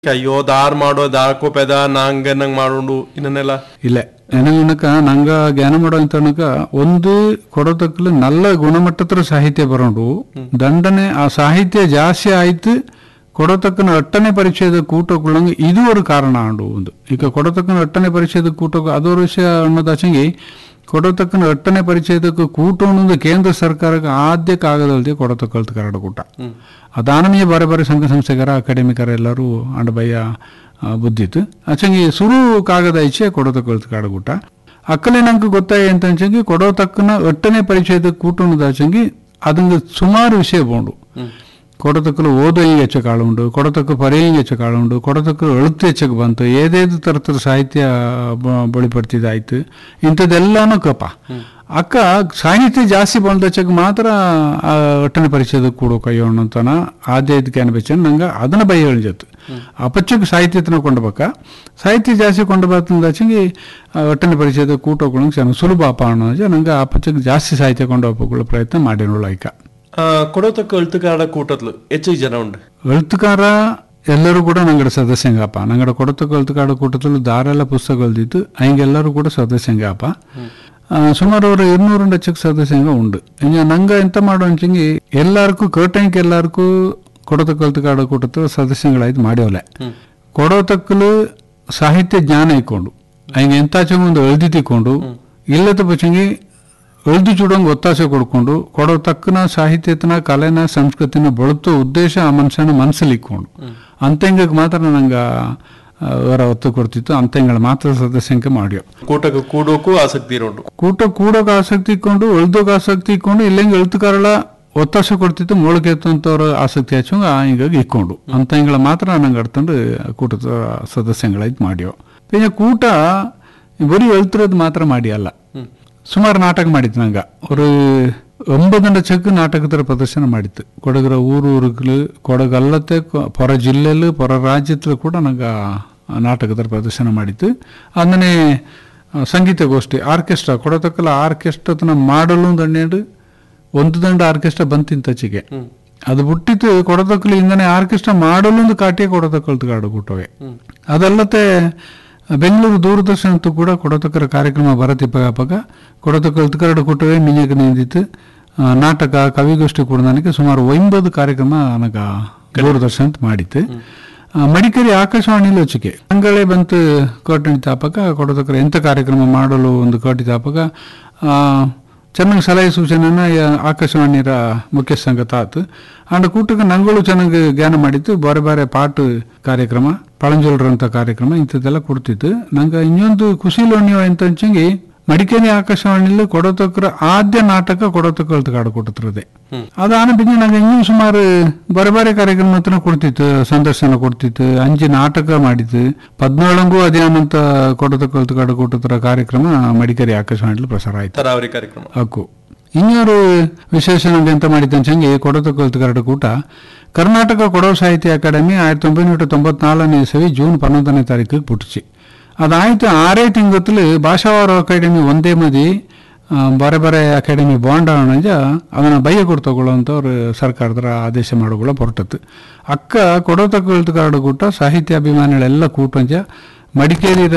ಅಯ್ಯೋ ದಾರ್ ಮಾಡೋ ದಾರ್ ಕೋಪೆದ ನಂಗ ನಂಗ್ ಮಾಡೋಡು ಇನ್ನನ್ನೆಲ್ಲ ಇಲ್ಲ ನನಕ ನಂಗ ಜ್ಞಾನ ಮಾಡೋ ಅಂತ ಒಂದು ಕೊಡೋದಕ್ಕಲು நல்ல ಗುಣಮಟ್ಟದ ಸಾಹಿತ್ಯ ಬರೋಡು ದಂಡನೆ ಆ ಸಾಹಿತ್ಯ ಜಾಸ್ತಿ ಆಯ್ತು ಕೊಡತಕ್ಕನ ಎಟ್ಟನೇ ಪರಿಚಯದ ಕೂಟಗಳಂಗೆ ಇದು ಒಂದು ಕಾರಣ ಆಂಡು ಒಂದು ಈಗ ಕೊಡತಕ್ಕನ ಎಟ್ಟನೇ ಪರಿಚಯದ ಕೂಟ ಅದೊಂದು ವಿಷಯ ಅನ್ನೋದಾಚಂಗಿ ಕೊಡತಕ್ಕನ ಎಟ್ಟನೇ ಪರಿಚಯದ ಕೂಟ ಅನ್ನೋದು ಕೇಂದ್ರ ಸರ್ಕಾರಕ್ಕೆ ಆದ್ಯಕ್ಕೆ ಆಗದಲ್ದೆ ಕೊಡತಕ್ಕಲ್ತ ಕರಡು ಕೂಟ ಅದಾನಮೀಯ ಬಾರೆ ಬಾರೆ ಸಂಘ ಸಂಸ್ಥೆಗರ ಅಕಾಡೆಮಿಕರ ಎಲ್ಲರೂ ಅಂಡ ಬಯ್ಯ ಆ, ಬುದ್ಧಿತ್ತು ಅಚ್ಚಂಗಿ ಸುರು ಕಾಗದ ಇಚ್ಛೆ ಕೊಡತಕ್ಕಲ್ತ ಕಾಡುಗೂಟ ಅಕ್ಕಲೆ ನಂಗೆ ಗೊತ್ತಾಯಿ ಅಂತ ಅಂಚಂಗಿ ಕೊಡೋತಕ್ಕನ ಎಟ್ಟನೇ ಪರಿಚಯದ ಕೂಟುಣದ ಆಚಂಗಿ ಅದಂಗೆ ಸುಮಾರು ವಿಷಯ ಬೋಂಡು ಕೊಡತಕ್ಕಲು ಓದೋ ಹಿಂಗೆ ಹೆಚ್ಚು ಕಾಳುಂಡು ಕೊಡತಕ್ಕ ಪರಿ ಹಿಂಗೆ ಹೆಚ್ಚು ಕಾಳುಂಡು ಕೊಡತಕ್ಕ ಎಳುತ್ತು ಹೆಚ್ಚಕ್ಕೆ ಬಂತು ಏದೇದು ತರತರ ಸಾಹಿತ್ಯ ಬ- ಬಳಿಪಡ್ತಿದ್ದಾಯ್ತು ಇಂಥದ್ದೆಲ್ಲಾನು ಕಪ ಅಕ್ಕ ಸಾಹಿತ್ಯ ಜಾಸ್ತಿ ಬಂದಚ್ಚಕ್ಕೆ ಮಾತ್ರ ಆ ಒಟ್ಟನೆ ಪರಿಚಯದ ಕೂಡೋ ಕೈಯೋಣ ಅಂತನ ಆದ್ಯ ಇದಕ್ಕೆ ಅನ್ಬೇಚನ್ ನಂಗೆ ಅದನ್ನ ಬೈ ಹೇಳಿಜತ್ತು ಅಪಚ್ಚಕ್ಕೆ ಸಾಹಿತ್ಯತನ ಕೊಂಡ್ಬೇಕ ಸಾಹಿತ್ಯ ಜಾಸ್ತಿ ಕೊಂಡ್ಬಾರ್ದಂದಾಚಂಗಿ ಒಟ್ಟನೆ ಪರಿಚಯದ ಕೂಟೋಗಳು ಚೆನ್ನಾಗಿ ಸುಲಭ ಅಪ ಅನ್ನೋ ನಂಗೆ ಅಪಚ್ಚಕ್ಕೆ ಜಾಸ್ತಿ ಸಾಹಿತ್ಯ ಕೊಂಡೋಗ್ಕೊಳ್ಳೋ ಪ್ರಯತ್ನ ಮಾಡಿರೋಳು ಐಕ ಆ, ಕೊಡೋತಕ್ಕ ಅಳ್ತುಕಾಡ ಕೂಟತ್ಲು ಹೆಚ್ಚು ಜನ ಉಂಡು ಎಳ್ತುಕಾರ ಎಲ್ಲರೂ ಕೂಡ ನಂಗಡ ಸದಸ್ಯಂಗಪ್ಪ ನಂಗಡ ಕೊಡತ ಕಲ್ತುಕಾಡ ಕೂಟದಲ್ಲಿ ದಾರೆಲ್ಲ ಪುಸ್ತಕಗಳ್ದಿತ್ತು ಹಂಗೆಲ್ಲರೂ ಕೂಡ ಸದಸ್ಯಂಗಪ್ಪ ಆ, ಸುಮಾರು ಅವ್ರ ഇരുന്നൂറ് ಲಕ್ಷಕ್ಕೆ ಸದಸ್ಯಂಗ ಉಂಡು ಇನ್ನು ನಂಗೆ ಎಂತ ಮಾಡೋ ಅಂಚಂಗಿ ಎಲ್ಲಾರ್ಗೂ ಕರ್ಟಂಕ್ ಎಲ್ಲಾರ್ಗೂ ಕೊಡತ ಕಲ್ತುಕಾಡ ಕೂಟದ ಸದಸ್ಯಗಳಾಯ್ತು ಮಾಡ್ಯವಲೆ ಕೊಡೋತಕ್ಕಲು ಸಾಹಿತ್ಯ ಜ್ಞಾನ ಇಕ್ಕೊಂಡು ಹಂಗೆ ಎಂತಾಚೆ ಒಂದು ಎಳ್ದಿ ತಿಕ್ಕೊಂಡು ಇಲ್ಲದ ಪಚ್ಚಂಗಿ ಎಳ್ದು ಚೂಡಂಗ್ ಒತ್ತಾಸೆ ಕೊಡ್ಕೊಂಡು ಕೊಡೋ ತಕ್ಕನ ಸಾಹಿತ್ಯತನ ಕಲೆನ ಸಂಸ್ಕೃತಿನ ಬಳತೋ ಉದ್ದೇಶ ಆ ಮನುಷ್ಯನ ಮನಸ್ಸಲ್ಲಿ ಇಕ್ಕೊಂಡು ಅಂತಂಗಕ್ಕೆ ಮಾತ್ರ ನಂಗೆ ಅವರ ಒತ್ತು ಕೊಡ್ತಿತ್ತು ಅಂತಂಗಳ ಮಾತ್ರ ಸದಸ್ಯಂಕೆ ಮಾಡ್ಯೋ ಕೂಟಕ್ಕೆ ಕೂಡೋಕು ಆಸಕ್ತಿ ಇರೋಡು ಕೂಟ ಕೂಡೋಕ ಆಸಕ್ತಿ ಇಕ್ಕೊಂಡು ಎಳ್ದೋಗ ಆಸಕ್ತಿ ಇಕ್ಕೊಂಡು ಇಲ್ಲಂಗೆ ಎಳ್ತುಕಾರಳ ಒತ್ತಾಸೆ ಕೊಡ್ತಿತ್ತು ಮೊಳಕೆತ್ತಂತವ್ರ ಆಸಕ್ತಿ ಹಚ್ಚಂಗ ಹಿಂಗಾಗಿ ಇಕ್ಕೊಂಡು ಅಂತಂಗಳ ಮಾತ್ರ ನಂಗೆ ಅಡ್ತಂಡು ಕೂಟದ ಸದಸ್ಯಗಳಾಯ್ತು ಮಾಡ್ಯೋ പിന്നെ ಕೂಟ ಬರೀ ಎಳ್ತಿರೋದು ಮಾತ್ರ ಮಾಡಿ ಅಲ್ಲ ಸುಮಾರು ನಾಟಕ ಮಾಡಿತ್ತು ನಂಗೆ ஒரு ಒಂಬತ್ತಂಡ ಚೆಕ್ ನಾಟಕದ ಪ್ರದರ್ಶನ ಮಾಡಿತ್ತು ಕೊಡಗರ ಊರು ಊರುಗಳು ಕೊಡಗಲ್ಲತ್ತೆ ಕೊ- ಪೊರ ಜಿಲ್ಲೆಲು ಪೊರ ರಾಜ್ಯದಲ್ಲೂ ಕೂಡ ನಂಗೆ ನಾಟಕದ ಪ್ರದರ್ಶನ ಮಾಡಿತ್ತು ಅಂದನೆ ಆ, ಸಂಗೀತ ಗೋಷ್ಠಿ ಆರ್ಕೆಸ್ಟ್ರಾ ಕೊಡತಕ್ಕಲ್ಲ ಆರ್ಕೆಸ್ಟ್ರಾ ಮಾಡಲು ದಂಡೇಡು ಒಂದು ದಂಡ ಆರ್ಕೆಸ್ಟ್ರಾ ಬಂತಿಂತಚಿಗೆ ಅದು ಬಿಟ್ಟಿತ್ತು ಕೊಡತಕ್ಕಲು ಇಂದನೆ ಆರ್ಕೆಸ್ಟ್ರಾ ಮಾಡಲು ಒಂದು ಕಾಟಿಯ ಕೊಡತಕ್ಕಲ್ತು ಕಾಡು ಕೂಟವೆ ಅದಲ್ಲದೆ ಬೆಂಗಳೂರು ದೂರದರ್ಶನದ್ದು ಕೂಡ ಕೊಡತಕ್ಕರ ಕಾರ್ಯಕ್ರಮ ಬರತಿಪ್ಪಾಗ ಕೊಡತಕ್ಕ ಕರಡು ಕೊಟ್ಟವೆ ಮಿಂಜಕ್ಕೆ ನಿಂದಿತ್ತು ಆ, ನಾಟಕ ಕವಿಗೋಷ್ಠಿ ಕೂಡ ನನಗೆ ಸುಮಾರು ಒಂಬತ್ತು ಕಾರ್ಯಕ್ರಮ ನನಗ ದೂರದರ್ಶನ ಮಾಡಿತ್ತು ಆ, ಮಡಿಕೇರಿ ಆಕಾಶವಾಣಿಲಿ ವಚ್ಚಿಕೆ ಅಂಗಳೇ ಬಂತು ಕೋಟಣಿ ತಾಪಕ ಕೊಡತಕ್ಕರ ಎಂಥ ಕಾರ್ಯಕ್ರಮ ಮಾಡಲು ಒಂದು ಕೋಟಿ ತಾಪಕ ಆ, ಚೆನ್ನಾಗಿ ಸಲಹೆ ಸೂಚನೆನ ಯ- ಆಕಾಶವಾಣಿರ ಮುಖ್ಯ ಸಂಗತ ಆತು ಅಂಡ ಕೂಟಕ್ಕೆ ನಂಗಳು ಚೆನ್ನಾಗಿ ಜ್ಞಾನ ಮಾಡಿತ್ತು ಬಾರೆ ಬಾರೆ ಪಾಟು ಕಾರ್ಯಕ್ರಮ ಪಳಂಜೋಲ್ರಂತ ಕಾರ್ಯಕ್ರಮ ಇಂಥದ್ದೆಲ್ಲ ಕೊಡ್ತಿತ್ತು ನಂಗೆ ಇನ್ನೊಂದು ಖುಷಿಲೋಣಿಯೋ ಅಂತ ಹಂಚಂಗಿ ಮಡಿಕೇರಿ ಆಕಾಶವಾಣಿಲಿ ಕೊಡತಕ್ಕರ ಆದ್ಯ ನಾಟಕ ಕೊಡತಕ್ಕ ಕಾಡು ಕೊಟ್ಟತ್ರದೆ ಅದಾನ ಬಿದ್ದು ನಂಗೆ ಇನ್ನೂ ಸುಮಾರು ಬಾರೆ ಬಾರೆ ಕಾರ್ಯಕ್ರಮ ಹತ್ರ ಕೊಡ್ತಿತ್ತು ಸಂದರ್ಶನ ಕೊಡ್ತಿತ್ತು ಅಂಜಿ ನಾಟಕ ಮಾಡಿತ್ತು ಪದ್ನಾಳಂಗೂ ಅದೇನಂತ ಕೊಡತಕ್ಕ ಕಾಡು ಕೊಟ್ಟತ್ರ ಕಾರ್ಯಕ್ರಮ ಮಡಿಕೇರಿ ಆಕಾಶವಾಣಿಲಿ ಪ್ರಸಾರ ಆಯ್ತು ತರಾವರಿ ಕಾರ್ಯಕ್ರಮ ಹಕ್ಕು ಇನ್ನೊರು ವಿಶೇಷ ನಂಗೆ ಎಂತ ಮಾಡಿದಂಚಂಗೆ ಕೊಡತ ಕರಡು ಕೂಟ ಕರ್ನಾಟಕ ಕೊಡವ ಸಾಹಿತ್ಯ ಅಕಾಡೆಮಿ ಆಯಿರತ್ತಿ ಒಂಬೈನೂರ ತೊಂಬತ್ನಾಲ್ಕನೇ ಇಸವಿ ಜೂನ್ ಪನ್ನೊಂದನೇ ತಾರೀಕಿಗೆ ಪುಟ್ಟಿಸಿ ಅದಾಯ್ತು ಆರೇ ತಿಂಗತ್ತಲು ಭಾಷಾವಾರ ಅಕಾಡೆಮಿ ಒಂದೇ ಮದಿ ಆ, ಬಾರೆ ಬಾರೆ ಅಕಾಡೆಮಿ ಬಾಂಡ್ ಅವನಂಜ ಅದನ್ನ ಬಯ್ಯ ಕೊಡ್ ತಗೊಳ್ಳೋಂಥವ್ರು ಸರ್ಕಾರದ ಆದೇಶ ಮಾಡೋಗಳ ಹೊರಟತ್ತು ಅಕ್ಕ ಕೊಡೋತಕ್ಕ ಕರಡು ಕೂಟ ಸಾಹಿತ್ಯಾಭಿಮಾನಿಗಳೆಲ್ಲ ಕೂಟಂಜ ಮಡಿಕೇರಿರ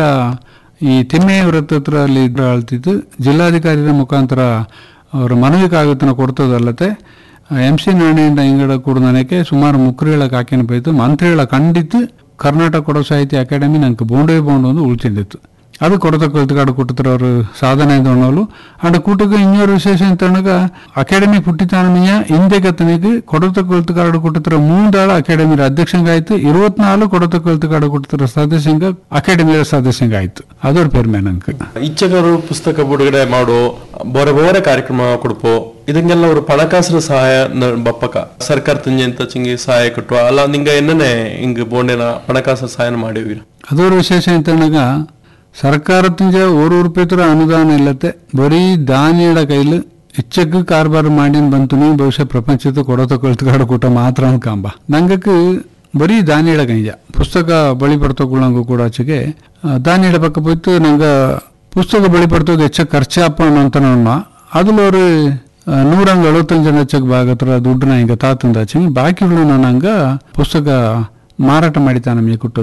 ಈ ತಿಮ್ಮೆ ವೃತ್ತ ಹತ್ರ ಅಲ್ಲಿ ಇದ್ರ ಆಳ್ತಿದ್ದು ಜಿಲ್ಲಾಧಿಕಾರಿಯ ಮುಖಾಂತರ ಅವರ ಮನವಿ ಕಾಗದನ ಕೊಡ್ತದಲ್ಲತೆ ಎಂ ಸಿ ನಾಣೆಯಿಂದ ಇಂಗಡ ಕೂಡ ನನಗೆ ಸುಮಾರು ಮುಕ್ರಿಗಳ ಕಾಕಿನ ಬೈತು ಮಂತ್ರಿಗಳ ಖಂಡಿತು ಕರ್ನಾಟಕ ಕೊಡೋ ಸಾಹಿತ್ಯ ಅಕಾಡೆಮಿ ನಂಗೆ ಬೋಂಡೇ ಬೋಂಡು ಒಂದು ಉಳ್ತಿದ್ದಿತ್ತು ಅದು ಕೊಡತ ಕಲ್ತುಕಾಡು ಕೊಟ್ಟತ್ರ ಅವರು ಸಾಧನೆ ದೋಣಲು ಅಂಡ ಕೂಟಕ್ಕೆ ಇನ್ನೊರು ವಿಶೇಷ ಅಂತ ಅಕಾಡೆಮಿ ಪುಟ್ಟಿತಾನಮಿಯ ಹಿಂದೆ ಕತ್ತನಿಗೆ ಕೊಡತ ಕಲ್ತುಕಾಡು ಕೊಟ್ಟತ್ರ ಮೂಂದಾಳ ಅಕಾಡೆಮಿ ಅಧ್ಯಕ್ಷಂಗ ಆಯ್ತು ಇರುವತ್ನಾಲ್ಕು ಕೊಡತ ಕಲ್ತುಕಾಡು ಕೊಟ್ಟತ್ರ ಸದಸ್ಯಂಗ ಅಕಾಡೆಮಿಯ ಸದಸ್ಯಂಗ ಆಯ್ತು ಅದರ ಪೇರ್ ನಂಗೆ ಇಚ್ಛಕರು ಪುಸ್ತಕ ಬಿಡುಗಡೆ ಮಾಡೋ ಬೋರೆ ಬೋರೆ ಕಾರ್ಯಕ್ರಮ ಕೊಡ್ಪೋ ಇದಂಗೆಲ್ಲ ಅವರು ಪಣಕಾಸರ ಸಹಾಯ ನ- ಬಪ್ಪಕ ಸರ್ಕಾರ ತಂಜೆ ಅಂತ ಚಿಂಗಿ ಸಹಾಯ ಕಟ್ಟುವ ಅಲ್ಲ ನಿಂಗ ಎನ್ನನೆ ಹಿಂಗ್ ಬೋಂಡೆನ ಪಣಕಾಸರ ಸಹಾಯ ಮಾಡಿವಿರ ಅದರ ವಿಶೇಷ ಎಂತನಾಗ ಸರ್ಕಾರದಿಂದ ஒரு ರೂಪಾಯಿ ಅನುದಾನ ಇಲ್ಲತ್ತೆ ಬರೀ ದಾನಿಯಡ ಕೈಲು ಇಚ್ಚಕ್ಕೆ ಕಾರ್ಬಾರ್ ಮಾಡಿ ಬಂತು ನೀ ಬಹುಶಃ ಪ್ರಪಂಚದ ಕೊಡತ ಕಳ್ತುಕಾಡು ಕೂಟ ಮಾತ್ರ ಅನ್ಕಾಂಬ ನಂಗಕ್ಕೆ ಬರೀ ದಾನಿಯಡ ಕೈಜ ಪುಸ್ತಕ ಬಳಿ ಪಡ್ತಕೊಳ್ಳಂಗು ಕೂಡ ಆಚೆಗೆ ಆ, ದಾನಿಯಡ ಪಕ್ಕ போய்த்து ನಂಗ ಪುಸ್ತಕ ಬಳಿ ಪಡ್ತೋದು ಹೆಚ್ಚ ಖರ್ಚಾಪ ಅಂತ ನೋಡ அதுல ஒரு நூறாங்க எழுபத்தஞ்சு லட்சம் பாகத்துல துட்டுனா இங்க தாத்துந்தாச்சு பாக்கி உள்ள நாங்க புஸ்தக ಮಾರಾಟ ಮಾಡಿತಾನ ಮೀ ಕುಟ್ಟು